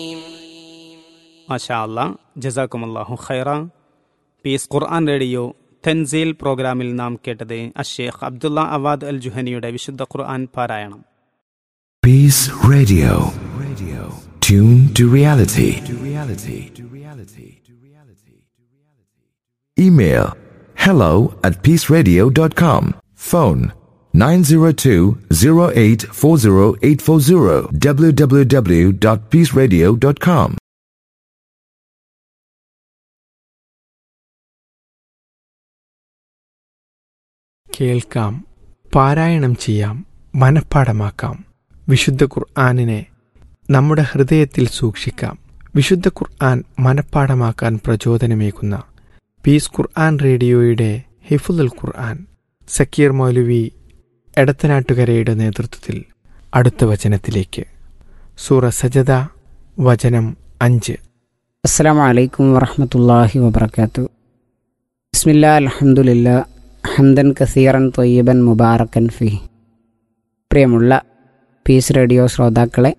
മാഷാ അല്ലാ ജസാക്കുമല്ലാഹു ഖൈറ പീസ് ഖുർആൻ റേഡിയോ തെൻസീൽ പ്രോഗ്രാമിൽ നാം കേട്ടത് അഷേഖ് അബ്ദുള്ള അവാദ് അൽ ജുഹനിയുടെ വിശുദ്ധ ഖുർആൻ പാരായണം Peace Radio. Radio. Tune to reality. To reality. To reality. To reality. Email hello at peaceradio.com. Phone 902-0840840 www.peaceradio.com. കേൾക്കാം പാരായണം ചെയ്യാം മനഃപ്പാടമാക്കാം വിശുദ്ധ ഖുർആാനിനെ നമ്മുടെ ഹൃദയത്തിൽ സൂക്ഷിക്കാം വിശുദ്ധ ഖുർആൻ മനഃപ്പാടമാക്കാൻ പ്രചോദനമേകുന്ന പീസ് ഖുർആൻ റേഡിയോയുടെ ഹിഫുൽ ഖുർആൻ സക്കീർ മൗലവി എടത്തനാട്ടുകരയുടെ നേതൃത്വത്തിൽ അടുത്ത വചനത്തിലേക്ക് സൂറ സജദ വചനം അഞ്ച് അസ്സാം വലൈക്കും വറഹമത്തല്ലാഹി വബർക്കാത്തു ബിസ്മില്ലാ അൽഹംദുലില്ലാ ഹംദൻ കസീറൻ തൊയ്യബൻ മുബാറക്കൻ ഫി പ്രിയമുള്ള പീസ് റേഡിയോ ശ്രോതാക്കളെ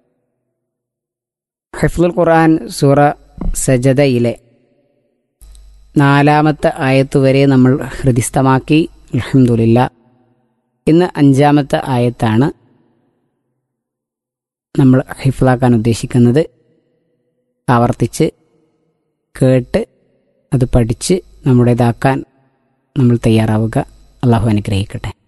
ഹൈഫുൽ ഖുർആൻ സൂറ സജദയിലെ നാലാമത്തെ ആയത്ത് വരെ നമ്മൾ ഹൃദിസ്ഥമാക്കി അൽഹംദുലില്ല ഇന്ന് അഞ്ചാമത്തെ ആയത്താണ് നമ്മൾ ഹിഫ്ലാക്കാൻ ഉദ്ദേശിക്കുന്നത് ആവർത്തിച്ച് കേട്ട് അത് പഠിച്ച് നമ്മുടേതാക്കാൻ നമ്മൾ തയ്യാറാവുക അള്ളാഹു അനുഗ്രഹിക്കട്ടെ